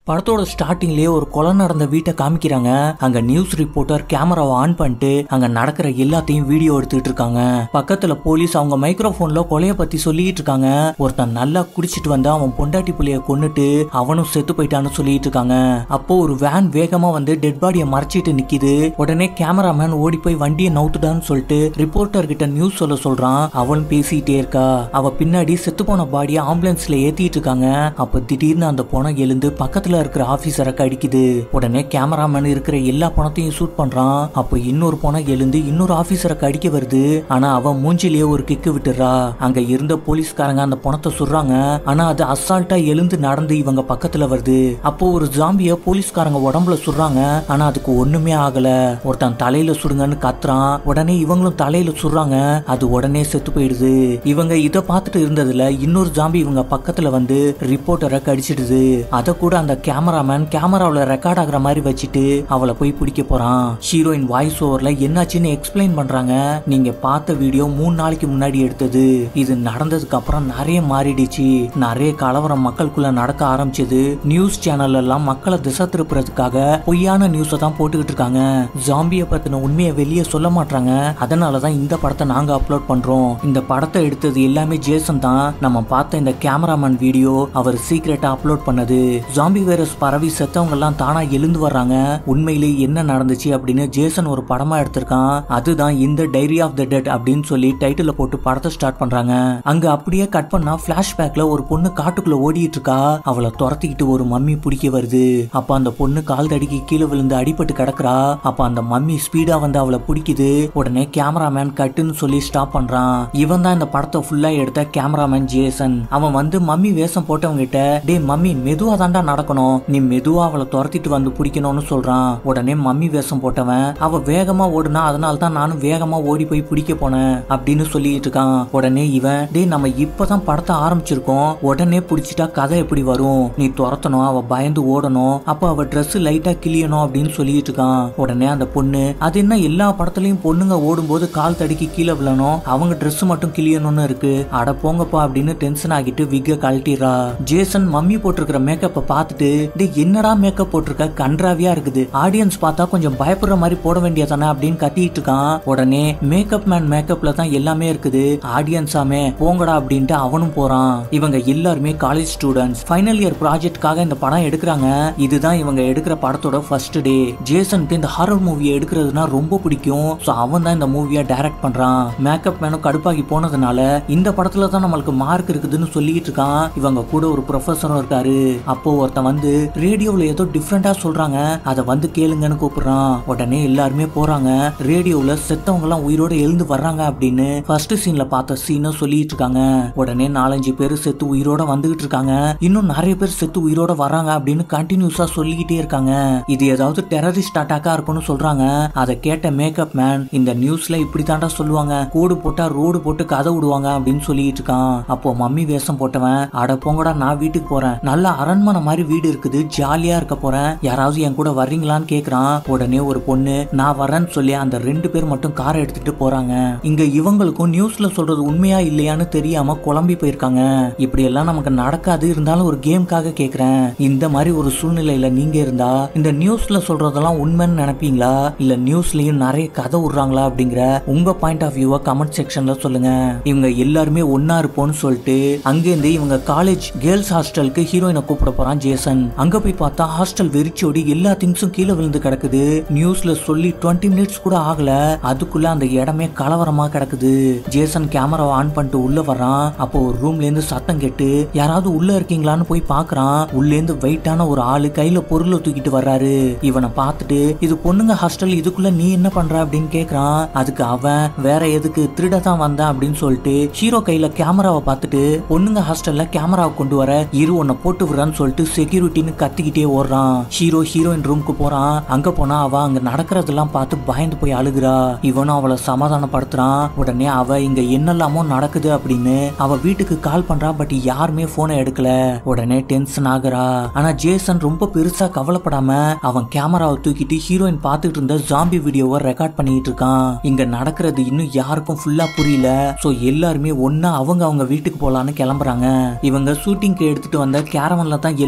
படத்தோட ஸ்டார்டிங்லயே ஒரு கொலை நடந்த வீட்டை காமிக்கிறாங்க அங்க நியூஸ் ரிப்போர்ட்டர் கேமராவை ஆன் பண்ணிட்டு அங்க நடக்கிற எல்லாத்தையும் வீடியோ எடுத்துட்டு இருக்காங்க பக்கத்துல போலீஸ் அவங்க மைக்ரோஃபோன்ல கொலைய பத்தி சொல்லிட்டு இருக்காங்க ஒருத்தன் நல்லா குடிச்சிட்டு வந்து அவன் பொண்டாட்டி புள்ளைய கொன்னுட்டு அவனும் செத்து போயிட்டான்னு சொல்லிட்டு இருக்காங்க அப்போ ஒரு வேன் வேகமா வந்து டெட் பாடியை மறைச்சிட்டு நிக்குது உடனே கேமராமேன் ஓடி போய் வண்டியை நவுத்துட்டான்னு சொல்லிட்டு ரிப்போர்ட்டர் கிட்ட நியூஸ் சொல்ல சொல்றான் அவளும் பேசிட்டே இருக்கா அவ பின்னாடி செத்து போன பாடியை ஆம்புலன்ஸ்ல ஏத்திட்டு இருக்காங்க அப்ப திடீர்னு அந்த பணம் எழுந்து பக்கத்துல இருக்கிற ஆபீசரை கடிக்குது உடனே கேமராமேன் இருக்கிற எல்லா பணத்தையும் ஷூட் பண்றான் அப்ப இன்னொரு பணம் எழுந்து இன்னொரு ஆபீசரை கடிக்க வருது ஆனா அவன் மூஞ்சிலேயே ஒரு கிக்கு விட்டுறா அங்க இருந்த போலீஸ்காரங்க அந்த பணத்தை சுடுறாங்க ஆனா அது அசால்ட்டா எழுந்து நடந்து இவங்க பக்கத்துல வருது அப்போ ஒரு ஜாம்பிய போலீஸ்காரங்க உடம்புல சுடுறாங்க ஆனா அதுக்கு ஒண்ணுமே ஆகல ஒருத்தன் தலையில சுடுங்கன்னு கத்துறான் உடனே இவங்களும் தலையில சுடுறாங்க அது உடனே செத்து போயிடுது இவங்க இத பார்த்துட்டு இருந்ததுல இன்னொரு ஜாம்பி இவங்க பக்கத்துல வந்து ரிப்போர்ட்டரை கடிச்சிடுது அத கூட அந்த கேமராமேன் கேமராவில் ரெக்கார்ட் ஆகுற மாதிரி வச்சுட்டு அவளை போய் பிடிக்க போறான் ஹீரோயின் வாய்ஸ் ஓவர்ல என்னாச்சுன்னு எக்ஸ்பிளைன் பண்றாங்க நீங்க பார்த்த வீடியோ மூணு நாளைக்கு முன்னாடி எடுத்தது இது நடந்ததுக்கு அப்புறம் நிறைய மாறிடுச்சு நிறைய கலவரம் மக்களுக்குள்ள நடக்க ஆரம்பிச்சது நியூஸ் சேனல் எல்லாம் மக்களை திசை திருப்புறதுக்காக பொய்யான நியூஸை தான் போட்டுக்கிட்டு இருக்காங்க ஜாம்பியை பத்தின உண்மையை வெளியே சொல்ல மாட்டாங்க அதனாலதான் இந்த படத்தை நாங்க அப்லோட் பண்றோம் இந்த படத்தை எடுத்தது எல்லாமே ஜேசன் தான் நம்ம பார்த்த இந்த கேமராமேன் வீடியோ அவர் சீக்கிரட்டா அப்லோட் பண்ணது ஜாம்பி வைரஸ் பரவி செத்தவங்க எல்லாம் தானா எழுந்து வர்றாங்க உண்மையிலேயே என்ன நடந்துச்சு அப்படின்னு ஜேசன் ஒரு படமா எடுத்திருக்கான் அதுதான் இந்த டைரி ஆஃப் த டெட் அப்படின்னு சொல்லி டைட்டில் போட்டு படத்தை ஸ்டார்ட் பண்றாங்க அங்க அப்படியே கட் பண்ணா பிளாஷ்பேக்ல ஒரு பொண்ணு காட்டுக்குள்ள ஓடிட்டு இருக்கா அவளை துரத்திக்கிட்டு ஒரு மம்மி பிடிக்க வருது அப்ப அந்த பொண்ணு கால் தடிக்கு கீழே விழுந்து அடிபட்டு கிடக்குறா அப்ப அந்த மம்மி ஸ்பீடா வந்து அவளை பிடிக்குது உடனே கேமராமேன் கட்டுன்னு சொல்லி ஸ்டாப் பண்றான் இவன் தான் இந்த படத்தை ஃபுல்லா எடுத்த கேமராமேன் ஜேசன் அவன் வந்து மம்மி வேஷம் போட்டவங்க கிட்ட டே மம்மி மெதுவா தாண்டா நடக்கணும் நீ மெதுவா அவளை துரத்திட்டு வந்து பிடிக்கணும்னு சொல்றான் உடனே மம்மி வேஷம் போட்டவன் அவ வேகமா ஓடுனா அதனால தான் நானும் வேகமா ஓடி போய் பிடிக்க போனேன் அப்படின்னு சொல்லிட்டு இருக்கான் உடனே இவன் டேய் நம்ம இப்பதான் படத்தை ஆரம்பிச்சிருக்கோம் உடனே பிடிச்சிட்டா கதை எப்படி வரும் நீ துரத்தணும் அவ பயந்து ஓடணும் அப்ப அவ Dress லைட்டா கிளியணும் அப்படின்னு சொல்லிட்டு இருக்கான் உடனே அந்த பொண்ணு அது என்ன எல்லா படத்துலயும் பொண்ணுங்க ஓடும்போது கால் தடுக்கி கீழே விழணும் அவங்க Dress மட்டும் கிளியணும்னு இருக்கு அட போங்கப்பா அப்படின்னு டென்ஷன் ஆகிட்டு விக்க கழட்டிடுறா ஜேசன் மம்மி போட்டிருக்கிற மேக்கப்பை பார்த்துட்டு டேய் என்னடா மேக்கப் போட்டிருக்க கன்றாவியா இருக்குது ஆடியன்ஸ் பார்த்தா கொஞ்சம் பயப்படுற மாதிரி போட வேண்டியதானே அப்படின்னு கத்திட்டு இருக்கான் உடனே மேக்கப் மேன் மேக்கப்ல தான் எல்லாமே இருக்குது ஆடியன்ஸாமே போங்கடா அப்படின்ட்டு அவனும் போறான் இவங்க எல்லாருமே காலேஜ் ஸ்டூடெண்ட்ஸ் ஃபைனல் இயர் ப்ராஜெக்ட்காக இந்த படம் எடுக்கிறாங்க இதுதான் இவங்க எடுக்கிற படத்தோட ஃபர்ஸ்ட் டே ஜேசனுக்கு இந்த ஹாரர் மூவியை எடுக்கிறதுனா ரொம்ப பிடிக்கும் ஸோ அவன் தான் இந்த மூவியை டைரக்ட் பண்றான் மேக்கப் மேனும் கடுப்பாகி போனதுனால இந்த படத்துல தான் நம்மளுக்கு மார்க் இருக்குதுன்னு சொல்லிட்டு இருக்கான் இவங்க கூட ஒரு ப்ரொஃபஸரும் இருக்காரு அப்போ ஒருத்தன் வந்து ரேடியோவில் ஏதோ டிஃப்ரெண்டா சொல்றாங்க அதை வந்து கேளுங்கன்னு கூப்பிடுறான் உடனே எல்லாருமே போறாங்க ரேடியோவில் செத்தவங்க எல்லாம் உயிரோட எழுந்து வர்றாங்க அப்படின்னு ஃபர்ஸ்ட் சீன்ல பார்த்த சீனை சொல்லிட்டு இருக்காங்க உடனே நாலஞ்சு பேர் செத்து உயிரோட வந்துகிட்டு இருக்காங்க இன்னும் நிறைய பேர் செத்து உயிரோட வர்றாங்க அப்படின்னு கண்டினியூஸா சொல்லிக்கிட்டே இருக்காங்க இது ஏதாவது டெரரிஸ்ட் அட்டாக்கா இருக்கும்னு சொல்றாங்க அதை கேட்ட மேக்கப் மேன் இந்த நியூஸ்ல இப்படி தாண்டா சொல்லுவாங்க கோடு போட்டா ரோடு போட்டு கதை விடுவாங்க அப்படின்னு சொல்லிட்டு இருக்கான் அப்போ மம்மி வேஷம் போட்டவன் அட போங்கடா நான் வீட்டுக்கு போறேன் நல்ல அரண்மனை மாதிரி வீடு இருக்குது ஜாலியா இருக்க போறேன் யாராவது என் கூட வர்றீங்களான்னு கேக்குறான் உடனே ஒரு பொண்ணு நான் வரேன்னு சொல்லி அந்த ரெண்டு பேர் மட்டும் காரை எடுத்துட்டு போறாங்க இங்க இவங்களுக்கும் நியூஸ்ல சொல்றது உண்மையா இல்லையான்னு தெரியாம குழம்பி போயிருக்காங்க இப்படி எல்லாம் நமக்கு நடக்காது இருந்தாலும் ஒரு கேம்காக கேக்குறேன் இந்த மாதிரி ஒரு சூழ்நிலையில நீங்க இருந்தா இந்த நியூஸ்ல சொல்றதெல்லாம் உண்மைன்னு நினைப்பீங்களா இல்ல நியூஸ்லயும் நிறைய கதை விடுறாங்களா அப்படிங்கிற உங்க பாயிண்ட் ஆஃப் வியூவை கமெண்ட் செக்ஷன்ல சொல்லுங்க இவங்க எல்லாருமே ஒன்னா இருப்போம்னு சொல்லிட்டு அங்கேருந்து இவங்க காலேஜ் கேர்ள்ஸ் ஹாஸ்டலுக்கு ஹீரோயினை கூப்பிட போறான் ஜேசன் அங்க போய் பார்த்தா ஹாஸ்டல் வெறிச்சோடி எல்லா திங்ஸும் கீழே விழுந்து கிடக்குது நியூஸ்ல சொல்லி 20 மினிட்ஸ் கூட ஆகல அதுக்குள்ள அந்த இடமே கலவரமா கிடக்குது ஜேசன் கேமராவை ஆன் பண்ணிட்டு உள்ள வர்றான் அப்போ ஒரு ரூம்ல இருந்து சத்தம் கேட்டு யாராவது உள்ள இருக்கீங்களான்னு போய் பாக்குறான் உள்ள இருந்து வெயிட்டான ஒரு ஆளு கையில பொருளை தூக்கிட்டு வர்றாரு இவனை பார்த்துட்டு இது பொண்ணுங்க ஹாஸ்டல் இதுக்குள்ள நீ என்ன பண்ற அப்படின்னு கேக்குறான் அதுக்கு அவன் வேற எதுக்கு திருட தான் வந்தேன் அப்படின்னு சொல்லிட்டு ஹீரோ கையில கேமராவை பார்த்துட்டு பொண்ணுங்க ஹாஸ்டல்ல கேமராவை கொண்டு வர இரு உன்னை போட்டு விடுறான்னு சொல்லிட்டு செக்யூரிட்டின்னு கத்திக்கிட்டே ஓடுறான் ஹீரோ ஹீரோயின் ரூமுக்கு போறான் அங்க போனா அவ அங்க நடக்கிறதெல்லாம் பார்த்து பயந்து போய் அழுகுறா இவனும் அவளை சமாதானப்படுத்துறான் உடனே அவ இங்க என்னெல்லாமோ நடக்குது அப்படின்னு அவ வீட்டுக்கு கால் பண்றா பட் யாருமே போனை எடுக்கல உடனே டென்ஷன் ஆகுறா ஆனா ஜேசன் ரொம்ப பெருசா கவலைப்படாம அவன் கேமராவை தூக்கிட்டு ஹீரோயின் பார்த்துட்டு இருந்த ஜாம்பி வீடியோவை ரெக்கார்ட் பண்ணிட்டு இருக்கான் இங்க நடக்கிறது இன்னும் யாருக்கும் ஃபுல்லா புரியல சோ எல்லாருமே ஒன்னா அவங்க அவங்க வீட்டுக்கு போலான்னு கிளம்புறாங்க இவங்க ஷூட்டிங்க்கு எடுத்துட்டு வந்த கேரவன்ல தான் எல்லாரும் கிளம்பி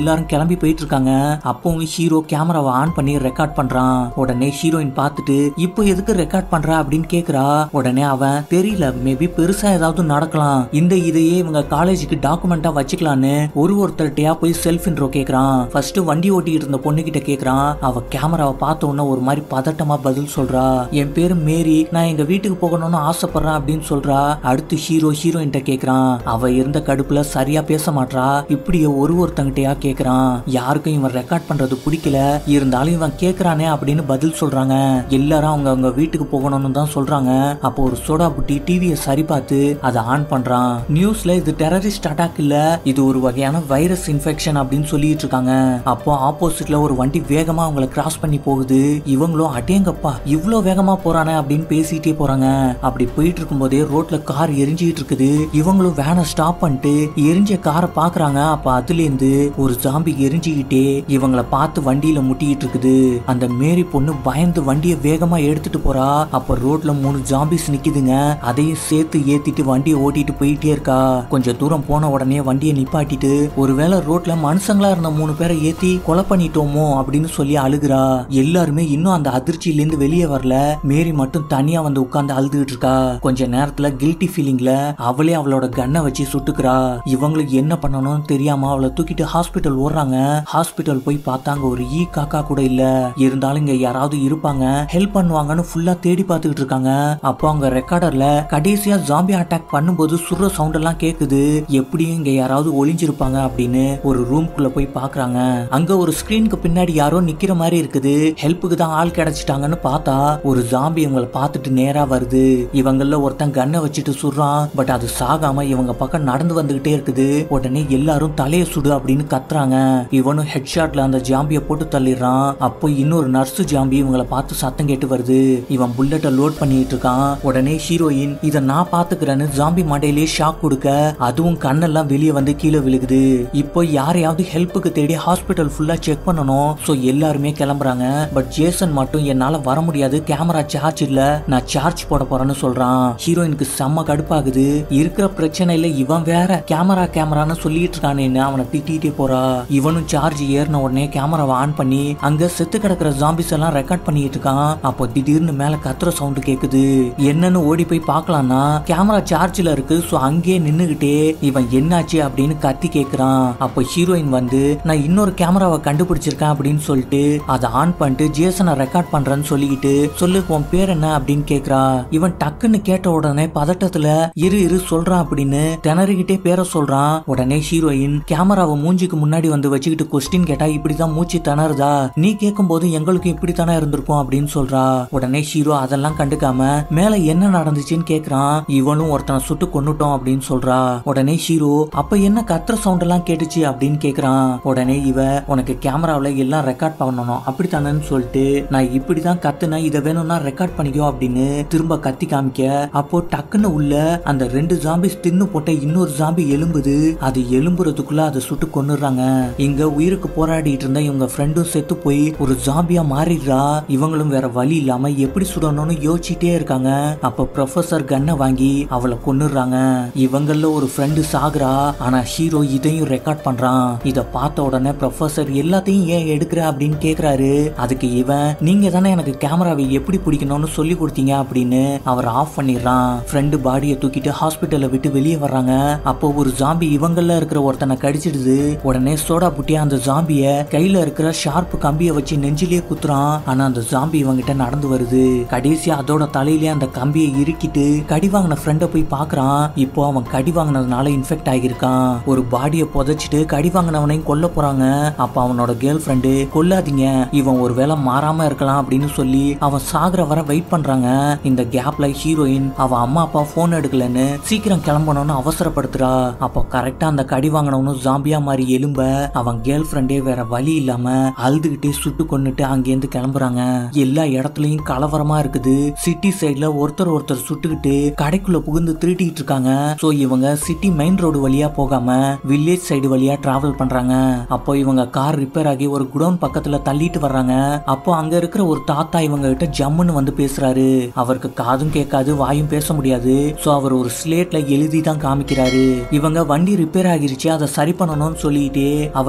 கிளம்பி போயிட்டு இருக்காங்க அப்பவும் ஹீரோ கேமராவை ஆன் பண்ணி ரெக்கார்ட் பண்றான் உடனே ஹீரோயின் பார்த்துட்டு இப்போ எதுக்கு ரெக்கார்ட் பண்ற அப்படின்னு கேக்குறா உடனே அவன் தெரியல மேபி பெருசா ஏதாவது நடக்கலாம் இந்த இதையே இவங்க காலேஜுக்கு டாக்குமெண்டா வச்சுக்கலான்னு ஒரு ஒருத்தர்கிட்டயா போய் செல்ஃப் இன்ட்ரோ கேக்குறான் ஃபர்ஸ்ட் வண்டி ஓட்டிட்டு இருந்த பொண்ணு கிட்ட கேக்குறான் அவ கேமராவை பார்த்த உடனே ஒரு மாதிரி பதட்டமா பதில் சொல்றா என் பேரு மேரி நான் எங்க வீட்டுக்கு போகணும்னு ஆசைப்படுறேன் அப்படின்னு சொல்றா அடுத்து ஹீரோ ஹீரோயின்ட்ட கேக்குறான் அவ இருந்த கடுப்புல சரியா பேச மாட்றா இப்படியே ஒரு ஒருத்தங்கிட்டயா கேக்குறான் யாருக்கும் இவன் ரெக்கார்ட் பண்றது பிடிக்கல இருந்தாலும் இவன் கேக்குறானே அப்படின்னு பதில் சொல்றாங்க எல்லாரும் அவங்க அவங்க வீட்டுக்கு போகணும்னு தான் சொல்றாங்க அப்போ ஒரு சோடா புட்டி டிவியை சரி பார்த்து அதை ஆன் பண்றான் நியூஸ்ல இது டெரரிஸ்ட் அட்டாக் இல்ல இது ஒரு வகையான வைரஸ் இன்ஃபெக்ஷன் அப்படின்னு சொல்லிட்டு இருக்காங்க அப்போ ஆப்போசிட்ல ஒரு வண்டி வேகமா அவங்கள கிராஸ் பண்ணி போகுது இவங்களும் அடேங்கப்பா இவ்ளோ வேகமா போறானே அப்படின்னு பேசிட்டே போறாங்க அப்படி போயிட்டு இருக்கும்போதே ரோட்ல கார் எரிஞ்சிட்டு இருக்குது இவங்களும் வேனை ஸ்டாப் பண்ணிட்டு எரிஞ்ச காரை பாக்குறாங்க அப்ப அதுல இருந்து ஒரு ஜாம்பி எரிஞ்சுக்கிட்டே இவங்கள பார்த்து வண்டியில முட்டிக்கிட்டு இருக்குது அந்த மேரி பொண்ணு பயந்து வண்டியை வேகமா எடுத்துட்டு போறா அப்ப ரோட்ல மூணு ஜாம்பிஸ் நிக்குதுங்க அதையும் சேர்த்து ஏத்திட்டு வண்டியை ஓட்டிட்டு போயிட்டே இருக்கா கொஞ்சம் தூரம் போன உடனே வண்டியை நிப்பாட்டிட்டு ஒருவேளை ரோட்ல மனுஷங்களா இருந்த மூணு பேரை ஏத்தி கொலை பண்ணிட்டோமோ அப்படின்னு சொல்லி அழுகுறா எல்லாருமே இன்னும் அந்த அதிர்ச்சியில இருந்து வெளியே வரல மேரி மட்டும் தனியா வந்து உட்கார்ந்து அழுதுகிட்டு இருக்கா கொஞ்ச நேரத்துல கில்ட்டி ஃபீலிங்ல அவளே அவளோட கன்னை வச்சு சுட்டுக்கிறா இவங்களுக்கு என்ன பண்ணணும்னு தெரியாம அவளை தூக்கிட்டு ஹாஸ்பிட்டல் ஓடுறாங்க ஹாஸ்பிட்டல் போய் பார்த்தாங்க ஒரு ஈ காக்கா கூட இல்ல இருந்தாலும் இங்க யாராவது இருப்பாங்க ஹெல்ப் பண்ணுவாங்கன்னு ஃபுல்லா தேடி பார்த்துக்கிட்டு இருக்காங்க அப்போ அவங்க ரெக்கார்டர்ல கடைசியா ஜாம்பி அட்டாக் பண்ணும்போது சுடுற சவுண்ட் எல்லாம் கேக்குது எப்படியும் இங்க யாராவது ஒளிஞ்சிருப்பாங்க அப்படின்னு ஒரு ரூம்குள்ள போய் பாக்குறாங்க அங்க ஒரு ஸ்கிரீனுக்கு பின்னாடி யாரோ நிக்கிற மாதிரி இருக்குது ஹெல்ப்புக்கு தான் ஆள் கிடைச்சிட்டாங்கன்னு பார்த்தா ஒரு ஜாம்பி இவங்களை பார்த்துட்டு நேரா வருது இவங்கள ஒருத்தன் கன்னை வச்சுட்டு சுடுறான் பட் அது சாகாம இவங்க பக்கம் நடந்து வந்துகிட்டே இருக்குது உடனே எல்லாரும் தலையை சுடு அப்படின்னு கத்துறாங்க இவனும் ஹெட் ஷாட்ல அந்த ஜாம்பிய போட்டு தள்ளிடுறான் அப்போ இன்னொரு நர்ஸ் ஜாம்பி இவங்களை பார்த்து சத்தம் கேட்டு வருது இவன் புல்லட்டை லோட் பண்ணிட்டு இருக்கான் உடனே ஹீரோயின் இத நான் பாத்துக்கிறேன்னு ஜாம்பி மண்டையிலே ஷாக் கொடுக்க அதுவும் கண்ணெல்லாம் வெளியே வந்து கீழே விழுகுது இப்போ யாரையாவது ஹெல்ப்புக்கு தேடி ஹாஸ்பிட்டல் ஃபுல்லா செக் பண்ணணும் சோ எல்லாருமே கிளம்புறாங்க பட் ஜேசன் மட்டும் என்னால வர முடியாது கேமரா சார்ஜ் இல்ல நான் சார்ஜ் போட போறேன்னு சொல்றான் ஹீரோயினுக்கு செம்ம கடுப்பாகுது இருக்கிற பிரச்சனையில இவன் வேற கேமரா கேமரான்னு சொல்லிட்டு இருக்கானேன்னு அவனை திட்டிகிட்டே போறா இவனும் சார்ஜ் ஏறின உடனே கேமராவை ஆன் பண்ணி அங்க செத்து கிடக்குற ஜாம்பிஸ் எல்லாம் ரெக்கார்ட் பண்ணிட்டு இருக்கான் அப்போ திடீர்னு மேல கத்துற சவுண்ட் கேக்குது என்னன்னு ஓடி போய் பார்க்கலாம்னா கேமரா சார்ஜ்ல இருக்கு சோ அங்கேயே நின்னுகிட்டே இவன் என்னாச்சு அப்படின்னு கத்தி கேக்குறான் அப்போ ஹீரோயின் வந்து நான் இன்னொரு கேமராவை கண்டுபிடிச்சிருக்கேன் அப்படின்னு சொல்லிட்டு அதை ஆன் பண்ணிட்டு ஜேசனை ரெக்கார்ட் பண்றேன்னு சொல்லிக்கிட்டு சொல்லு உன் பேர் என்ன அப்படின்னு கேக்குறா இவன் டக்குன்னு கேட்ட உடனே பதட்டத்துல இரு இரு சொல்றான் அப்படின்னு திணறிக்கிட்டே பேரை சொல்றான் உடனே ஹீரோயின் கேமராவை மூஞ்சிக்கு முன்னாடி வந்து வச்சுக்கிட்டு கொஸ்டின் கேட்டா இப்படிதான் மூச்சு திணறுதா நீ கேட்கும் போது எங்களுக்கும் இப்படித்தானே இருந்திருக்கும் அப்படின்னு சொல்றா உடனே ஹீரோ அதெல்லாம் கண்டுக்காம மேல என்ன நடந்துச்சுன்னு கேக்குறான் இவனும் ஒருத்தனை சுட்டு கொன்னுட்டோம் அப்படின்னு சொல்றா உடனே ஹீரோ அப்ப என்ன கத்துற சவுண்ட் எல்லாம் கேட்டுச்சு அப்படின்னு கேக்குறான் உடனே இவ உனக்கு கேமராவுல எல்லாம் ரெக்கார்ட் பண்ணணும் அப்படித்தானேன்னு சொல்லிட்டு நான் இப்படிதான் கத்துனேன் இதை வேணும்னா ரெக்கார்ட் பண்ணிக்கோ அப்படின்னு திரும்ப கத்தி காமிக்க அப்போ டக்குன்னு உள்ள அந்த ரெண்டு ஜாம்பிஸ் தின்னு போட்ட இன்னொரு ஜாம்பி எலும்புது அது எலும்புறதுக்குள்ள அதை சுட்டு கொன்னுடுறாங்க இங்க உயிருக்கு போராடிட்டு இருந்த இவங்க ஃப்ரெண்டும் செத்து போய் ஒரு ஜாம்பியா மாறிடுறா இவங்களும் வேற வழி இல்லாம எப்படி சுடணும்னு யோசிச்சுட்டே இருக்காங்க அப்ப ப்ரொஃபசர் கன்னை வாங்கி அவளை கொன்னுடுறாங்க இவங்கள ஒரு ஃப்ரெண்டு சாகுறா ஆனா ஹீரோ இதையும் ரெக்கார்ட் பண்றான் இத பார்த்த உடனே ப்ரொஃபசர் எல்லாத்தையும் ஏன் எடுக்கிற அப்படின்னு கேக்குறாரு அதுக்கு இவன் நீங்க தானே எனக்கு கேமராவை எப்படி பிடிக்கணும்னு சொல்லி கொடுத்தீங்க அப்படின்னு அவர் ஆஃப் பண்ணிடுறான் ஃப்ரெண்டு பாடியை தூக்கிட்டு ஹாஸ்பிட்டலை விட்டு வெளியே வர்றாங்க அப்போ ஒரு ஜாம்பி இவங்கள இருக்கிற ஒருத்தனை கடிச்சிடுது உடனே சோடா புட்டி அந்த ஜாம்பிய கையில இருக்கிற ஷார்ப் கம்பிய வச்சு நெஞ்சிலேயே குத்துறான் ஆனா அந்த ஜாம்பி இவங்கிட்ட நடந்து வருது கடைசியா அதோட தலையிலே அந்த கம்பியை இறுக்கிட்டு கடி வாங்கின ஃப்ரெண்டை போய் பார்க்கறான் இப்போ அவன் கடி வாங்கினதுனால இன்ஃபெக்ட் ஆகியிருக்கான் ஒரு பாடியை புதைச்சிட்டு கடி வாங்கினவனையும் கொல்ல போறாங்க அப்ப அவனோட கேர்ள் ஃப்ரெண்டு கொல்லாதீங்க இவன் ஒருவேளை மாறாம இருக்கலாம் அப்படின்னு சொல்லி அவன் சாகுற வர வெயிட் பண்றாங்க இந்த கேப்ல ஹீரோயின் அவ அம்மா அப்பா போன் எடுக்கலன்னு சீக்கிரம் கிளம்பணும்னு அவசரப்படுத்துறா அப்போ கரெக்டா அந்த கடி வாங்கினவனும் ஜாம்பியா மாதிரி எலும்ப அவன் கேர்ள் ஃப்ரெண்டே வேற வழி இல்லாம அழுதுகிட்டே சுட்டு கொன்னுட்டு அங்கேருந்து கிளம்புறாங்க எல்லா இடத்துலயும் கலவரமா இருக்குது சிட்டி சைடுல ஒருத்தர் ஒருத்தர் சுட்டுக்கிட்டு கடைக்குள்ள புகுந்து திருட்டிட்டு இருக்காங்க சோ இவங்க சிட்டி மெயின் ரோடு வழியா போகாம வில்லேஜ் சைடு வழியா டிராவல் பண்றாங்க அப்போ இவங்க கார் ரிப்பேர் ஆகி ஒரு குடோன் பக்கத்துல தள்ளிட்டு வர்றாங்க அப்போ அங்க இருக்கிற ஒரு தாத்தா இவங்க கிட்ட ஜம்முன்னு வந்து பேசுறாரு அவருக்கு காதும் கேட்காது வாயும் பேச முடியாது சோ அவர் ஒரு ஸ்லேட்ல எழுதி தான் காமிக்கிறாரு இவங்க வண்டி ரிப்பேர் ஆகிருச்சு அதை சரி பண்ணணும்னு சொல்லிட்டு அவர்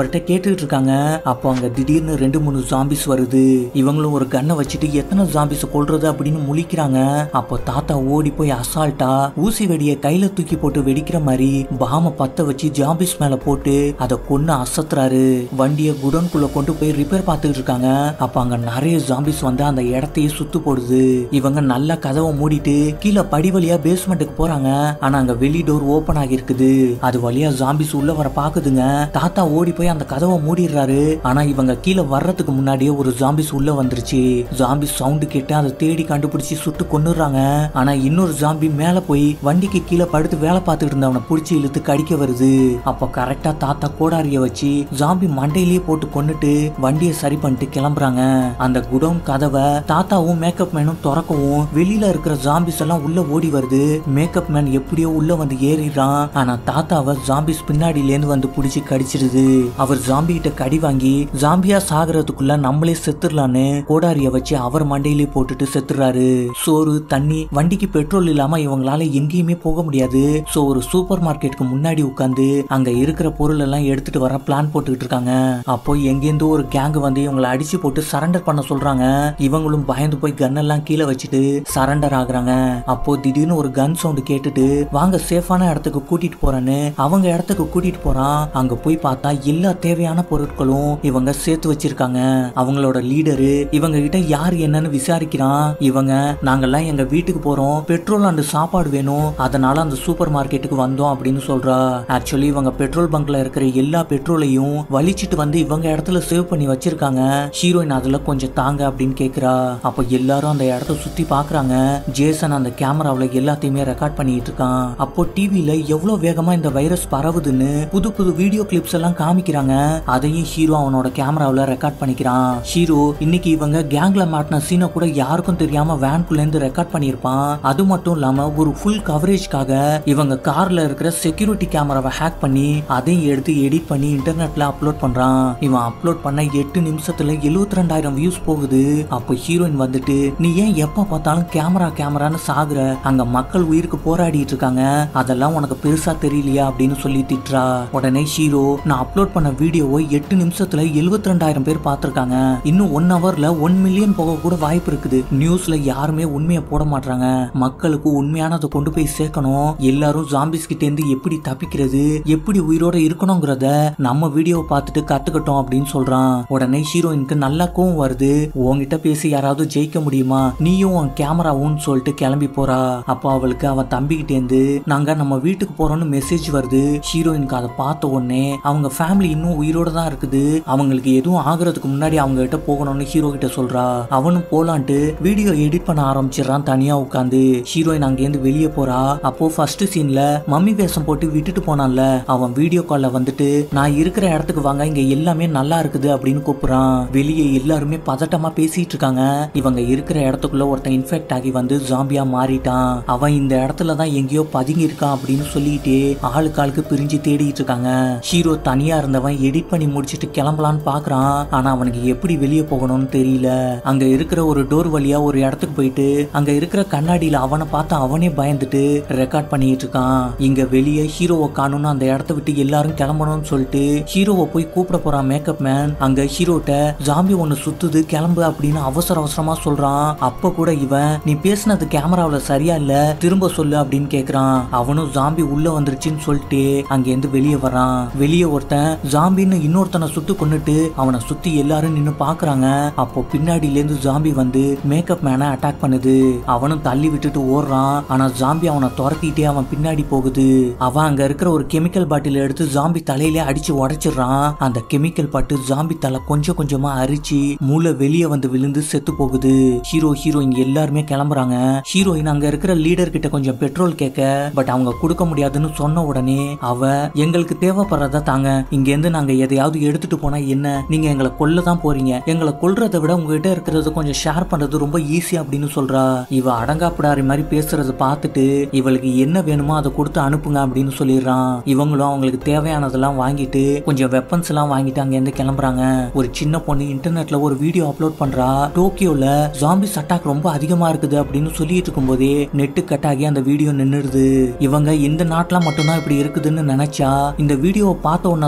அவர்கிட்ட கேட்டுட்டு இருக்காங்க அப்போ அங்க திடீர்னு ரெண்டு மூணு ஜாம்பிஸ் வருது இவங்களும் ஒரு கன்னை வச்சுட்டு எத்தனை ஜாம்பிஸ் கொல்றது அப்படின்னு முழிக்கிறாங்க அப்போ தாத்தா ஓடி போய் அசால்ட்டா ஊசி வெடியை கையில தூக்கி போட்டு வெடிக்கிற மாதிரி பாம பத்த வச்சு ஜாம்பிஸ் மேல போட்டு அதை கொன்னு அசத்துறாரு வண்டியை குடோன்குள்ள கொண்டு போய் ரிப்பேர் பார்த்துட்டு இருக்காங்க அப்ப அங்க நிறைய ஜாம்பிஸ் வந்து அந்த இடத்தையே சுத்து போடுது இவங்க நல்ல கதவை மூடிட்டு கீழே படி வழியா பேஸ்மெண்ட்டுக்கு போறாங்க ஆனா அங்க வெளி டோர் ஓபன் ஆகி இருக்குது அது வழியா ஜாம்பிஸ் உள்ள வர பாக்குதுங்க தாத்தா ஓடி போய் அந்த கதவை மூடிடுறாரு ஆனா இவங்க கீழே வர்றதுக்கு முன்னாடியே ஒரு ஜாம்பிஸ் உள்ள வந்துருச்சு ஜாம்பிஸ் சவுண்டு கேட்டு அதை தேடி கண்டுபிடிச்சு சுட்டு கொன்னுறாங்க ஆனா இன்னொரு ஜாம்பி மேல போய் வண்டிக்கு கீழே படுத்து வேலை பார்த்துட்டு இருந்தவனை பிடிச்சி இழுத்து கடிக்க வருது அப்ப கரெக்டா தாத்தா கோடாரிய வச்சு ஜாம்பி மண்டையிலேயே போட்டு கொன்னுட்டு வண்டியை சரி பண்ணிட்டு கிளம்புறாங்க அந்த குடோன் கதவை தாத்தாவும் மேக்கப் மேனும் திறக்கவும் வெளியில இருக்கிற ஜாம்பிஸ் எல்லாம் உள்ள ஓடி வருது மேக்கப் மேன் எப்படியோ உள்ள வந்து ஏறிடுறான் ஆனா தாத்தாவை ஜாம்பிஸ் பின்னாடில இருந்து வந்து பிடிச்சி கடிச்சிருது அவர் ஜாம்பி கிட்ட கடி வாங்கி ஜாம்பியா சாகுறதுக்குள்ள நம்மளே செத்துடலான்னு கோடாரிய வச்சு அவர் மண்டையிலே போட்டுட்டு செத்துறாரு சோறு தண்ணி வண்டிக்கு பெட்ரோல் இல்லாம இவங்களால எங்கேயுமே போக முடியாது சோ ஒரு சூப்பர் மார்க்கெட்டுக்கு முன்னாடி உட்காந்து அங்க இருக்கிற பொருள் எல்லாம் எடுத்துட்டு வர பிளான் போட்டுக்கிட்டு இருக்காங்க அப்போ எங்கேருந்தோ ஒரு கேங் வந்து இவங்களை அடிச்சு போட்டு சரண்டர் பண்ண சொல்றாங்க இவங்களும் பயந்து போய் கன் எல்லாம் கீழே வச்சுட்டு சரண்டர் ஆகுறாங்க அப்போ திடீர்னு ஒரு கன் சவுண்ட் கேட்டுட்டு வாங்க சேஃபான இடத்துக்கு கூட்டிட்டு போறேன்னு அவங்க இடத்துக்கு கூட்டிட்டு போறான் அங்க போய் பார்த்தா எல்லா தேவையான பொருட்களும் இவங்க சேர்த்து வச்சிருக்காங்க அவங்களோட லீடரு இவங்க கிட்ட யார் என்னன்னு விசாரிக்கிறான் இவங்க நாங்கெல்லாம் எங்க வீட்டுக்கு போறோம் பெட்ரோல் அண்ட் சாப்பாடு வேணும் அதனால அந்த சூப்பர் மார்க்கெட்டுக்கு வந்தோம் அப்படின்னு சொல்றா ஆக்சுவலி இவங்க பெட்ரோல் பங்க்ல இருக்கிற எல்லா பெட்ரோலையும் வலிச்சிட்டு வந்து இவங்க இடத்துல சேவ் பண்ணி வச்சிருக்காங்க ஹீரோயின் அதுல கொஞ்சம் தாங்க அப்படின்னு கேக்குறா அப்ப எல்லாரும் அந்த இடத்த சுத்தி பாக்குறாங்க ஜேசன் அந்த கேமராவுல எல்லாத்தையுமே ரெக்கார்ட் பண்ணிட்டு இருக்கான் அப்போ டிவில எவ்வளவு வேகமா இந்த வைரஸ் பரவுதுன்னு புது புது வீடியோ கிளிப்ஸ் எல்லாம் காமிக்கிறாங்க அதையும் ஹீரோ அவனோட கேமராவுல ரெக்கார்ட் பண்ணிக்கிறான் ஹீரோ இன்னைக்கு இவங்க கேங்ல மாட்டின சீனை கூட யாருக்கும் தெரியாம வேன்குள்ள இருந்து ரெக்கார்ட் பண்ணியிருப்பான் அது மட்டும் இல்லாம ஒரு ஃபுல் கவரேஜ்க்காக இவங்க கார்ல இருக்கிற செக்யூரிட்டி கேமராவை ஹேக் பண்ணி அதையும் எடுத்து எடிட் பண்ணி இன்டர்நெட்ல அப்லோட் பண்றான் இவன் அப்லோட் பண்ண எட்டு நிமிஷத்துல எழுபத்தி ரெண்டாயிரம் வியூஸ் போகுது அப்போ ஹீரோயின் வந்துட்டு நீ ஏன் எப்ப பார்த்தாலும் கேமரா கேமரான்னு சாகுற அங்க மக்கள் உயிருக்கு போராடிட்டு இருக்காங்க அதெல்லாம் உனக்கு பெருசா தெரியலையா அப்படின்னு சொல்லி திட்டுறா உடனே ஹீரோ நான் அப்லோட் பண்ண வீடியோவை எட்டு நிமிஷத்துல எழுபத்தி ரெண்டாயிரம் பேர் பார்த்திருக்காங்க இன்னும் ஒன் ஹவர்ல ஒன் மில்லியன் போக கூட வாய்ப்பு இருக்குது நியூஸ்ல யாருமே உண்மையை போட மாட்டாங்க மக்களுக்கு உண்மையானதை கொண்டு போய் சேர்க்கணும் எல்லாரும் ஜாம்பிஸ் கிட்ட இருந்து எப்படி தப்பிக்கிறது எப்படி உயிரோட இருக்கணுங்கிறத நம்ம வீடியோவை பார்த்துட்டு கத்துக்கிட்டோம் அப்படின்னு சொல்றான் உடனே ஹீரோயினுக்கு நல்லா கோவம் வருது உன்கிட்ட பேசி யாராவது ஜெயிக்க முடியுமா நீயும் உன் கேமராவும் சொல்லிட்டு கிளம்பி போறா அப்போ அவளுக்கு அவன் தம்பிக்கிட்ட இருந்து நாங்க நம்ம வீட்டுக்கு போறோம்னு மெசேஜ் வருது ஹீரோயினுக்கு அதை பார்த்த உடனே அவங்க ஃபேமிலி இன்னும் உயிரோட தான் இருக்குது அவங்களுக்கு எதுவும் ஆகுறதுக்கு முன்னாடி அவங்க கிட்ட போகணும்னு ஹீரோ கிட்ட சொல்றா அவனும் போலான்ட்டு வீடியோ எடிட் பண்ண ஆரம்பிச்சிடறான் தனியா உட்காந்து ஹீரோயின் அங்கேருந்து வெளியே போறா அப்போ ஃபர்ஸ்ட் சீன்ல மம்மி வேஷம் போட்டு விட்டுட்டு போனான்ல அவன் வீடியோ கால்ல வந்துட்டு நான் இருக்கிற இடத்துக்கு வாங்க இங்க எல்லாமே நல்லா இருக்குது அப்படின்னு கூப்பிடுறான் வெளியே எல்லாருமே பதட்டமா பேசிட்டு இருக்காங்க இவங்க இருக்கிற இடத்துக்குள்ள ஒருத்தன் இன்ஃபெக்ட் ஆகி வந்து ஜாம்பியா மாறிட்டான் அவன் இந்த இடத்துல தான் எங்கேயோ பதுங்கி இருக்கான் அப்படின்னு சொல்லிட்டு ஆளுக்கு ஆளுக்கு பிரிஞ்சு தேடிட்டு இருக்காங்க ஹீரோ தனியா இருந்தவன் எடிட் பண்ணி முடிச்சிட்டு கிளம்பலான்னு பாக்குறான் ஆனா அவனுக்கு எப்படி வெளியே போகணும்னு தெரியல அங்க இருக்கிற ஒரு டோர் வழியா ஒரு இடத்துக்கு போயிட்டு அங்க இருக்கிற கண்ணாடியில அவனை பார்த்து அவனே பயந்துட்டு ரெக்கார்ட் பண்ணிட்டு இருக்கான் இங்க வெளியே ஹீரோவை காணும்னு அந்த இடத்த விட்டு எல்லாரும் கிளம்பணும்னு சொல்லிட்டு ஹீரோவை போய் கூப்பிட போறான் மேக்கப் மேன் அங்க ஹீரோட்ட ஜாம்பி ஒன்னு சுத்துது கிளம்பு அப்படின்னு அவசர அவசரமா சொல்றான் அப்ப கூட இவன் நீ பேசினது கேமராவுல சரியா இல்ல திரும்ப சொல்லு அப்படின்னு கேக்குறான் அவனும் ஜாம்பி உள்ள வந்துருச்சுன்னு சொல்லிட்டு அங்கேருந்து வெளியே வரான் வெளியே ஒருத்தன் ஜாம்பின்னு இன்னொருத்தனை சுட்டு கொன்னுட்டு அவனை சுத்தி எல்லாரும் நின்னு பாக்குறாங்க அப்போ பின்னாடில இருந்து ஜாம்பி வந்து மேக்கப் மேனை அட்டாக் பண்ணுது அவனும் தள்ளி விட்டுட்டு ஓடுறான் ஆனா ஜாம்பி அவனை துரத்திட்டே அவன் பின்னாடி போகுது அவன் அங்க இருக்கிற ஒரு கெமிக்கல் பாட்டில் எடுத்து ஜாம்பி தலையிலே அடிச்சு உடைச்சிடுறான் அந்த கெமிக்கல் பட்டு ஜாம்பி தலை கொஞ்சம் கொஞ்சமா அரிச்சு மூளை வெளியே வந்து விழுந்து செத்து போகுது ஹீரோ ஹீரோயின் எல்லாருமே கிளம்புறாங்க ஹீரோயின் அங்க இருக்கிற லீடர் கிட்ட கொஞ்சம் பெட்ரோல் கேட்க பட் அவங்க கொடுக்க முடியாதுன்னு சொன்ன உடனே அவ எங்களுக்கு தேவைப்படுறத தாங்க இங்க இருந்து நாங்க எதையாவது எடுத்துட்டு போனா என்ன நீங்க எங்களை கொல்ல தான் போறீங்க எங்களை கொல்றதை விட உங்ககிட்ட இருக்கிறது கொஞ்சம் ஷேர் பண்றது ரொம்ப ஈஸி அப்படின்னு சொல்றா இவ அடங்காப்பிடாரி மாதிரி பேசுறத பார்த்துட்டு இவளுக்கு என்ன வேணுமோ அதை கொடுத்து அனுப்புங்க அப்படின்னு சொல்லிடுறான் இவங்களும் அவங்களுக்கு தேவையானதெல்லாம் வாங்கிட்டு கொஞ்சம் வெப்பன்ஸ் எல்லாம் வாங்கிட்டு அங்க இருந்து கிளம்புறாங்க ஒரு சின்ன பொண்ணு இன்டர்நெட்ல ஒரு வீடியோ அப்லோட் பண்றா டோக்கியோல ஜாம்பிஸ் அட்டாக் ரொம்ப அதிகமா இருக்குது அப்படின்னு சொல்லிட்டு இருக்கும்போதே நெட்டு கட் ஆகி அந்த வீடியோ நின்னுடுது இவங்க இந்த நாட்டுல மட்டும்தான் இப்படி இருக்குதுன்னு நினைச்சா இந்த வீடியோவை பார்த்த உடனே தான் தெரியுது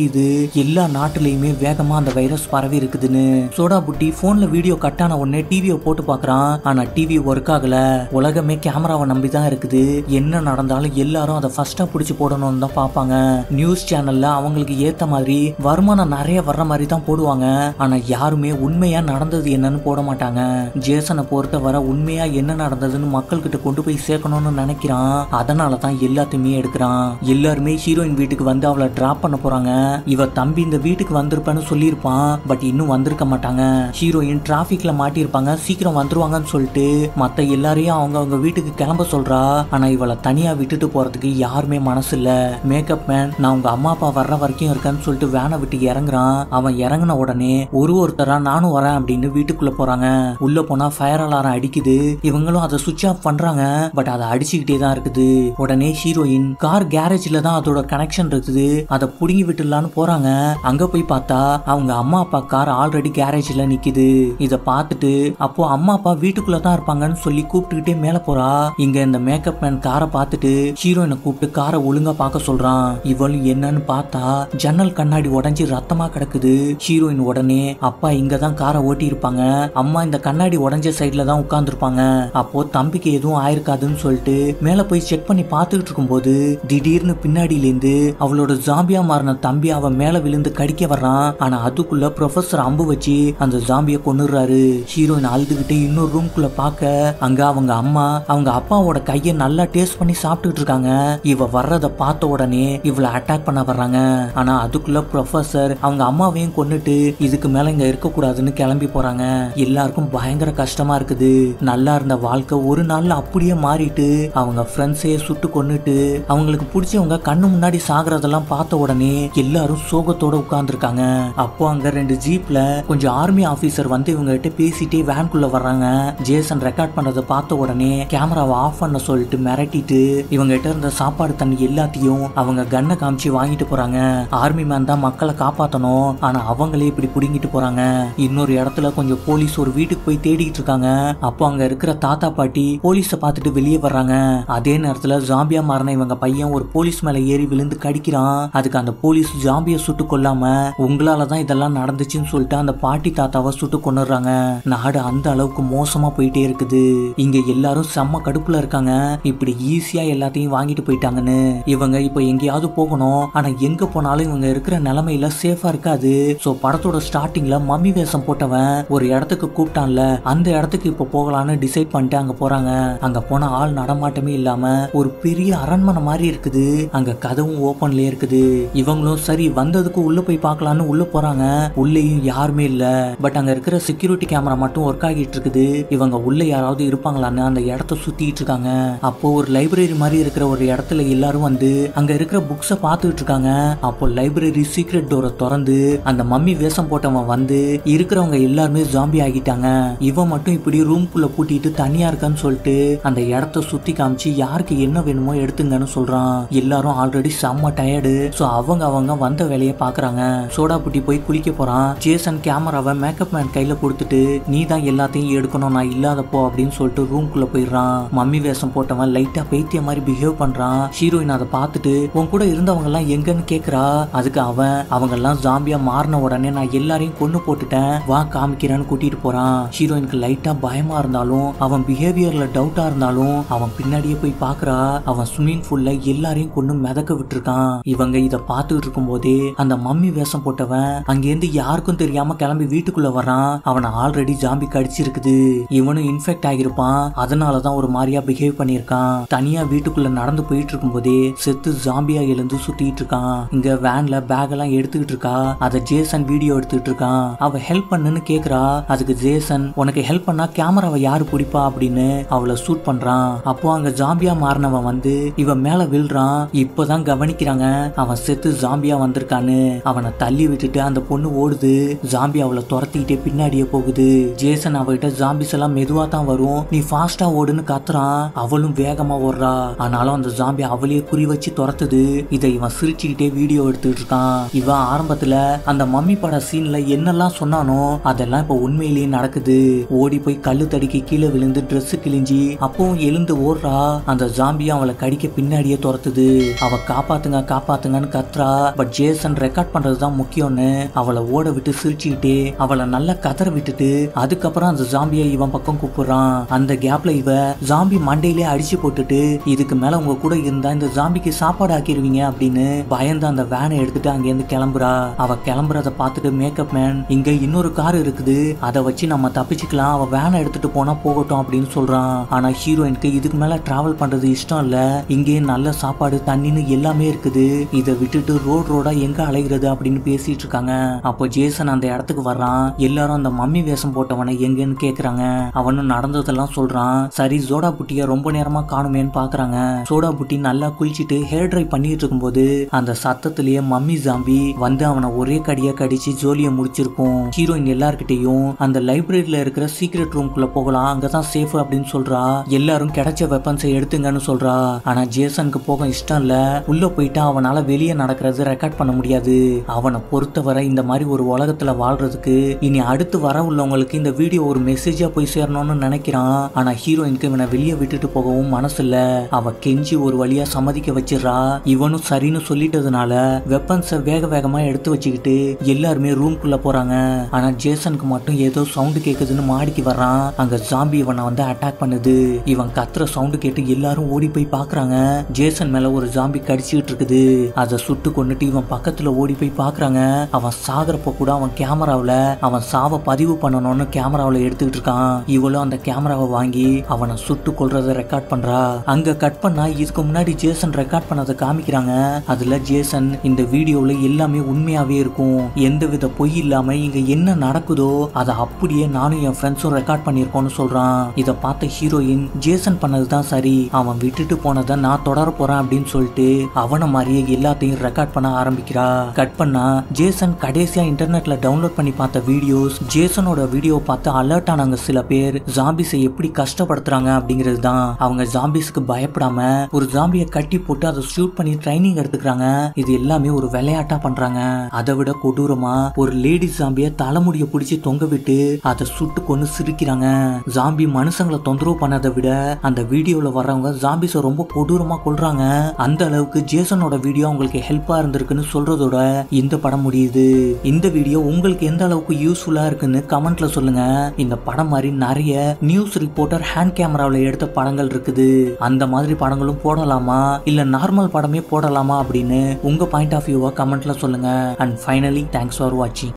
தெரியுது எல்லா நாட்டுலயுமே வேகமா அந்த வைரஸ் பரவி இருக்குதுன்னு சோடா புட்டி போன்ல வீடியோ கட் ஆன உடனே டிவியை போட்டு பார்க்கறான் ஆனா டிவி ஒர்க் ஆகல உலகமே கேமராவை நம்பி தான் இருக்குது என்ன நடந்தாலும் எல்லாரும் அதை ஃபர்ஸ்டா பிடிச்சி போடணும்னு தான் பார்ப்பாங்க நியூஸ் சேனல்ல அவங்களுக்கு ஏத்த மாதிரி வருமானம் நிறைய வர்ற மாதிரி தான் போடுவாங்க ஆனா யாருமே உண்மையா நடந்தது என்னன்னு போட மாட்டாங்க ஜேசனை பொறுத்தவரை உண்மையா என்ன நடந்ததுன்னு மக்கள்கிட்ட கொண்டு போய் சேர்க்கணும்னு நினைக்கிறான் அதனால தான் எல்லாத்தையுமே எடுக்கிறான் எல்லாருமே ஹீரோயின் வீட்டுக்கு வந்து அவளை டிராப் பண்ண போறாங்க இவ தம்பி இந்த வீட்டுக்கு வந்திருப்பேன்னு சொல்லியிருப்பான் பட் இன்னும் வந்திருக்க மாட்டாங்க ஹீரோயின் டிராபிக்ல மாட்டியிருப்பாங்க சீக்கிரம் வந்துருவாங்கன்னு சொல்லிட்டு மத்த எல்லாரையும் அவங்க அவங்க வீட்டுக்கு கிளம்ப சொல்றா ஆனா இவளை தனியா விட்டுட்டு போறதுக்கு யாருமே மனசு இல்ல மேக்கப் மேன் நான் உங்க அம்மா அப்பா வர்ற வரைக்கும் இருக்கேன்னு சொல்லிட்டு வேனை விட்டு இறங்குறான் அவன் இறங்கின உடனே ஒரு ஒருத்தரா நானும் வரேன் அப்படின்னு வீட்டுக்குள்ள போறாங்க உள்ள போனா ஃபயர் அலாரம் அடிக்குது இவங்களும் அதை சுவிட்ச் ஆஃப் பண்றாங்க பட் அதை அடிச்சுக்கிட்டே தான் இருக்குது உடனே ஹீரோயின் கார் கேரேஜ்ல தான் அதோட கனெக்ஷன் இருக்குது அதை புடுங்கி விட்டுலான்னு போறாங்க அங்க போய் பார்த்தா அவங்க அம்மா அப்பா கார் ஆல்ரெடி கேரேஜ்ல நிக்குது இத பார்த்துட்டு அப்போ அம்மா அப்பா வீட்டுக்குள்ள தான் இருப்பாங்கன்னு சொல்லி கூப்பிட்டுக்கிட்டே மேல போறா இங்க இந்த மேக்கப் மேன் காரை பார்த்துட்டு ஹீரோயினை கூப்பிட்டு காரை ஒழுங்கா பார்க்க சொல்றான் இவளும் என்னன்னு பார்த்தா ஜன்னல் கண்ணாடி உடைஞ்சு ரத்தமா கிடக்குது ஹீரோயின் உடனே அப்பா இங்க தான் காரை ஓட்டி இருப்பாங்க அம்மா இந்த கண்ணாடி உடைஞ்ச சைடுல தான் உட்கார்ந்துருப்பாங்க அப்போ தம்பிக்கு எதுவும் ஆயிருக்காதுன்னு சொல்லிட்டு மேல போய் செக் பண்ணி பார்த்துக்கிட்டு இருக்கும்போது திடீர்னு பின்னாடியிலேருந்து அவளோட ஜாம்பியா மாறின தம்பி அவன் மேல விழுந்து கடிக்க வர்றான் ஆனா அதுக்குள்ள ப்ரொஃபசர் அம்பு வச்சு அந்த ஜாம்பிய கொன்னுறாரு ஹீரோயின் அழுதுகிட்டு இன்னொரு ரூம்குள்ள பார்க்க அங்க அவங்க அம்மா அவங்க அப்பாவோட கைய நல்லா டேஸ்ட் பண்ணி சாப்பிட்டுட்டு இருக்காங்க இவ வர்றத பார்த்த உடனே இவளை அட்டாக் பண்ண வர்றாங்க ஆனா அதுக்குள்ள ப்ரொஃபசர் அவங்க அம்மாவையும் கொன்னுட்டு இதுக்கு மேல இங்க இருக்க கூடாதுன்னு கிளம்பி போறாங்க எல்லாருக்கும் பயங்கர கஷ்டமா இருக்குது நல்லா இருந்த வாழ்க்கை ஒரு நாள்ல அப்படியே மாறிட்டு அவங்க ஃப்ரெண்ட்ஸையே சுட்டு கொன்னுட்டு அவங்களுக்கு பிடிச்சவங்க கண்ணு முன்னாடி சாகுறதெல்லாம் பார்த்த உடனே எல்லாரும் சோகத்தோட உட்கார்ந்துருக்காங்க அப்போ அங்க ரெண்டு ஜீப்ல கொஞ்சம் ஆர்மி ஆபீசர் வந்து இவங்க கிட்ட பேசிட்டே வேன்குள்ள வர்றாங்க ஜேசன் ரெக்கார்ட் பண்றதை பார்த்த உடனே கேமராவை ஆஃப் பண்ண சொல்லிட்டு மிரட்டிட்டு இவங்க கிட்ட இருந்த சாப்பாடு தண்ணி எல்லாத்தையும் அவங்க கண்ணை காமிச்சு வாங்கிட்டு போறாங்க ஆர்மி மேன் தான் மக்களை காப்பாத்தணும் ஆனா அவங்களே இப்படி புடுங்கிட்டு போறாங்க இன்னொரு இடத்துல கொஞ்சம் போலீஸ் ஒரு வீட்டுக்கு போய் தேடிட்டு இருக்காங்க அப்போ அங்க இருக்கிற தாத்தா பாட்டி போலீஸ பார்த்துட்டு வெளியே வர்றாங்க அதே நேரத்துல ஜாம்பியா மாறின இவங்க பையன் ஒரு போலீஸ் மேல ஏறி விழுந்து கடிக்கிறான் அதுக்கு அந்த போலீஸ் ஜாம்பிய சுட்டு கொல்லாம உங்களால தான் இதெல்லாம் நடந்துச்சுன்னு சொல்லிட்டு அந்த பாட்டி தாத்தாவை சுட்டு கொண்டுறாங்க நாடு அந்த அளவுக்கு மோசமா போயிட்டே இருக்குது இங்க எல்லாரும் செம்ம கடுப்புல இருக்காங்க இப்படி ஈஸியா எல்லாத்தையும் வாங்கிட்டு போயிட்டாங்கன்னு இவங்க இப்போ எங்கேயாவது போகணும் ஆனா எங்க போனாலும் இவங்க இருக்கிற நிலைமையில சேஃபா இருக்காது சோ படத்தோட ஸ்டார்டிங்ல மம்மி வேஷம் போட்டவன் ஒரு இடத்துக்கு கூப்பிட்டான்ல அந்த இடத்துக்கு இப்போ போகலான்னு டிசைட் பண்ணிட்டு அங்க போறாங்க அங்க போன ஆள் நடமாட்டமே இல்லாம ஒரு பெரிய அரண்மனை மாதிரி இருக்குது அங்க கதவும் ஓபன்லயே இருக்குது இவங்களும் சரி வந்ததுக்கு உள்ள போய் பார்க்கலான்னு உள்ள போறாங்க உள்ளேயும் யாருமே இல்ல பட் அங்க இருக்கிற செக்யூரிட்டி கேமரா மட்டும் ஒர்க் ஆகிட்டு இருக்குது இவங்க உள்ள யாராவது இருப்பாங்களான்னு அந்த இடத்த சுத்திட்டு இருக்காங்க அப்போ ஒரு லைப்ரரி மாதிரி இருக்கிற ஒரு இடத்துல எல்லாரும் வந்து அங்க இருக்கிற புக்ஸ பார்த்துட்டு இருக்காங்க அப்போ லைப்ரரி சீக்ரெட் டோரை திறந்து அந்த மம்மி வேஷம் போட்டவன் வந்து இருக்கிறவங்க எல்லாருமே ஜாம்பி ஆகிட்டாங்க இவன் மட்டும் இப்படி ரூம்குள்ள பூட்டிட்டு தனியா இருக்கான்னு சொல்லிட்டு அந்த இடத்த சுத்தி காமிச்சு யாருக்கு என்ன வேணுமோ எடுத்துங்கன்னு சொல்றான் எல்லாரும் ஆல்ரெடி செம்ம டயர்டு சோ அவங்க அவங்க வந்த வேலையை பாக்குறாங்க சோடா புட்டி போய் குளிக்க போறான் ஜேசன் கேமராவை மேக்கப் மேன் கையில கொடுத்துட்டு நீ தான் எல்லாத்தையும் எடுக்கணும் நான் இல்லாதப்போ அப்படின்னு சொல்லிட்டு ரூம்குள்ள போயிடுறான் மம்மி வேஷம் போட்டவன் லைட்டா பைத்திய மாதிரி பிஹேவ் பண்றான் ஹீரோயின் அதை பார்த்துட்டு உன் கூட இருந்தவங்க எல்லாம் எங்கன்னு கேக்குறா அதுக்கு அவன் அவங்க எல்லாம் ஜாம்பியா மாறின உடனே நான் எல்லாரையும் கொன்னு போட்டுட்டேன் வா காமிக்கிறேன்னு கூட்டிட்டு போறான் ஹீரோயினுக்கு லைட்டா பயமா இருந்தாலும் அவன் பிஹேவியர்ல டவுட்டா இருந்தாலும் அவன் பின்னாடியே போய் பாக்குறா அவன் ஸ்விம்மிங் பூல்ல எல்லாரையும் கொண்டு மிதக்க விட்டுருக்கான் இவங்க இத பார்த்துட்டு இருக்கும் போதே அந்த மம்மி வேஷம் போட்டவன் அங்கேருந்து யாருக்கும் தெரியாம கிளம்பி வீட்டுக்குள்ள வரான் அவனை ஆல்ரெடி ஜாம்பி கடிச்சிருக்குது இவனும் இன்ஃபெக்ட் ஆகியிருப்பான் அதனாலதான் ஒரு மாதிரியா பிஹேவ் பண்ணியிருக்கான் தனியா வீட்டுக்குள்ள நடந்து போயிட்டு இருக்கும் போதே செத்து ஜாம்பியா எழுந்து சுத்திட்டு இருக்கான் இங்க வேன்ல பேக் எல்லாம் எடுத்துக்கிட்டு இருக்கா அதை ஜேசன் வீடியோ எடுத்துக்கிட்டு இருக்கான் அவ ஹெல்ப் பண்ணுன்னு கேக்குறா அதுக்கு ஜேசன் உனக்கு ஹெல்ப் பண்ணா கேமராவை யாரு பிடிப்பா அப்படின்னு அவளை ஷூட் பண்றான் அப்போ அங்க ஜாம்பியா மாறினவன் வந்து இவன் மேல விழுறான் இப்பதான் கவனிக்கிறாங்க அவன் செத்து ஜாம்பியா வந்திருக்கான்னு அவனை தள்ளி விட்டுட்டு அந்த பொண்ணு ஓடுது ஜாம்பி அவளை துரத்திக்கிட்டே பின்னாடியே போகுது ஜேசன் அவகிட்ட ஜாம்பிஸ் எல்லாம் மெதுவா தான் வரும் நீ ஃபாஸ்டா ஓடுன்னு கத்துறான் அவளும் வேகமா ஓடுறா ஆனாலும் அந்த ஜாம்பி அவளையே குறி வச்சு துரத்துது இதை இவன் சிரிச்சுக்கிட்டே வீடியோ எடுத்துட்டு இருக்கான் இவன் ஆரம்பத்துல அந்த மம்மி பட சீன்ல என்னெல்லாம் சொன்னானோ அதெல்லாம் இப்ப உண்மையிலேயே நடக்குது ஓடி போய் கல்லு தடிக்கு கீழே விழுந்து Dress கிழிஞ்சி அப்பவும் எழுந்து ஓடுறா அந்த ஜாம்பி அவளை கடிக்க பின்னாடியே துரத்துது அவ காப்பாத்துங்க காப்பாத்துங்கன்னு கத்துறா பட் ஜேசன் ரெக்கார்ட் பண்றது தான் முக்கியம்னு அவளை ஓட விட்டு சிரிச்சுக்கிட்டு அவளை நல்லா கதற விட்டுட்டு அதுக்கப்புறம் அந்த ஜாம்பியை இவன் பக்கம் கூப்பிடுறான் அந்த கேப்ல இவ ஜாம்பி மண்டையிலே அடிச்சு போட்டுட்டு இதுக்கு மேல உங்க கூட இருந்தா இந்த ஜாம்பிக்கு சாப்பாடு ஆக்கிடுவீங்க அப்படின்னு பயந்து அந்த வேனை எடுத்துட்டு அங்கேருந்து கிளம்புறா அவ கிளம்புறத பார்த்துட்டு மேக்கப் மேன் இங்க இன்னொரு கார் இருக்குது அதை வச்சு நம்ம தப்பிச்சுக்கலாம் அவ வேனை எடுத்துட்டு போனா போகட்டும் அப்படின்னு சொல்றான் ஆனா ஹீரோயினுக்கு இதுக்கு மேல டிராவல் பண்றது இஷ்டம் இல்ல இங்கே நல்ல சாப்பாடு தண்ணின்னு எல்லாமே இருக்குது இதை விட்டுட்டு ரோட் ரோடா எங்க அலைகிறது அப்படின்னு பேசிட்டு இருக்காங்க அப்போ ஜேசன் அந்த இடத்துக்கு வர்றான் எல்லாரும் அந்த மம்மி வேஷம் போட்டவனை எங்கன்னு கேக்குறாங்க அவனும் நடந்ததெல்லாம் சொல்றான் சரி சோடா புட்டிய ரொம்ப நேரமா காணுமேன்னு பாக்குறாங்க சோடா புட்டி நல்லா குளிச்சிட்டு ஹேர் ட்ரை பண்ணிட்டு இருக்கும்போது அந்த சத்தத்திலேயே மம்மி ஜாம்பி வந்து அவனை ஒரே கடியா கடிச்சு ஜோலிய முடிச்சிருக்கும் ஹீரோயின் எல்லார்கிட்டயும் அந்த லைப்ரரியில இருக்கிற சீக்ரெட் ரூம்குள்ள போகலாம் அங்கதான் சேஃப் அப்படின்னு சொல்றா எல்லாரும் கிடைச்ச வெப்பன்ஸை எடுத்துங்கன்னு சொல்றா ஆனா ஜேசனுக்கு போக இஷ்டம் இல்ல உள்ள போயிட்டா அவனால வெளியே நடக்கிறது ரெக்கார்ட் பண்ண முடியாது அவனை பொறுத்தவரை இந்த மாதிரி ஒரு உலகத்துல வாழ்றதுக்கு இனி அடுத்து வர உள்ளவங்களுக்கு இந்த வீடியோ ஒரு மெசேஜா போய் சேரணும்னு நினைக்கிறான் ஆனா ஹீரோயினுக்கு இவனை வெளியே விட்டுட்டு போகவும் மனசு இல்ல அவ கெஞ்சி ஒரு வழியா சம்மதிக்க வச்சிடுறா இவனும் சரின்னு சொல்லிட்டதுனால வெப்பன்ஸை வேக வேகமா எடுத்து வச்சுக்கிட்டு எல்லாருமே ரூம்குள்ள போறாங்க ஆனா ஜேசனுக்கு மட்டும் ஏதோ சவுண்ட் கேக்குதுன்னு மாடிக்கு வர்றான் அங்க ஜாம்பி இவனை வந்து அட்டாக் பண்ணுது இவன் கத்துற சவுண்ட் கேட்டு எல்லாரும் ஓடி போய் பாக்குறாங்க ஜேசன் மேல ஒரு ஜாம்பி கடிச்சிட்டு இருக்குது அதை சுட்டு கொண்டுட்டு இவன் பக்கத்துல ஓடி போய் பாக்குறாங்க அவன் சாகுறப்ப கூட அவன் கேமராவுல அவன் சாவ பதிவு பண்ணணும்னு கேமராவுல எடுத்துக்கிட்டு இருக்கான் இவளும் அந்த கேமராவை வாங்கி அவனை சுட்டு கொல்றத ரெக்கார்ட் பண்றா அங்க கட் பண்ணா இதுக்கு முன்னாடி ஜேசன் ரெக்கார்ட் பண்ணதை காமிக்கிறாங்க அதுல ஜேசன் இந்த வீடியோல எல்லாமே உண்மையாவே இருக்கும் எந்தவித பொய் இல்லாம இங்க என்ன நடக்குதோ அதை அப்படியே நானும் என் ஃப்ரெண்ட்ஸும் ரெக்கார்ட் பண்ணியிருக்கோம்னு சொல்றான் இதை பார்த்த ஹீரோயின் ஜேசன் பண்ணதுதான் சரி அவன் விட்டுட்டு போனதை நான் தொடர போறேன் அப்படின்னு சொல்லிட்டு அவனை மாதிரியே எல்லாத்தையும் ரெக்கார்ட் பண்ண ஆரம்பிக்கிறா கட் பண்ணா ஜேசன் கடைசியா இன்டர்நெட்ல டவுன்லோட் பண்ணி பார்த்த வீடியோஸ் ஜேசனோட வீடியோ பார்த்து அலர்ட் ஆனாங்க சில பேர் ஜாம்பிஸை எப்படி கஷ்டப்படுத்துறாங்க அப்படிங்கிறது தான் அவங்க ஜாம்பிஸ்க்கு பயப்படாம ஒரு ஜாம்பியை கட்டி போட்டு அதை ஷூட் பண்ணி ட்ரைனிங் எடுத்துக்கிறாங்க இது எல்லாமே ஒரு விளையாட்டா பண்றாங்க அதை விட கொடூரமா ஒரு லேடி ஜாம்பிய தலைமுடிய பிடிச்சி தொங்க விட்டு அதை சுட்டு கொண்டு சிரிக்கிறாங்க ஜாம்பி மனுஷங்களை தொந்தரவு பண்ணதை விட அந்த வீடியோல வர்றவங்க ஜாம்பிஸை ரொம்ப கொடூரமா கொல்றாங்க அந்த அளவுக்கு ஜேசனோட வீடியோ உங்களுக்கு ஹெல்ப்பா இருந்திருக்குன்னு சொல்றதோட இந்த படம் முடியுது இந்த வீடியோ உங்களுக்கு எந்த அளவுக்கு யூஸ்ஃபுல்லா இருக்குன்னு கமெண்ட்ல சொல்லுங்க இந்த படம் மாதிரி நிறைய நியூஸ் ரிப்போர்ட்டர் ஹேண்ட் கேமராவில் எடுத்த படங்கள் இருக்குது அந்த மாதிரி படங்களும் போடலாமா இல்ல நார்மல் படமே போடலாமா அப்படின்னு உங்க பாயிண்ட் ஆஃப் வியூவா கமெண்ட்ல சொல்லுங்க அண்ட் ஃபைனலி தேங்க்ஸ் ஃபார் வாட்சிங்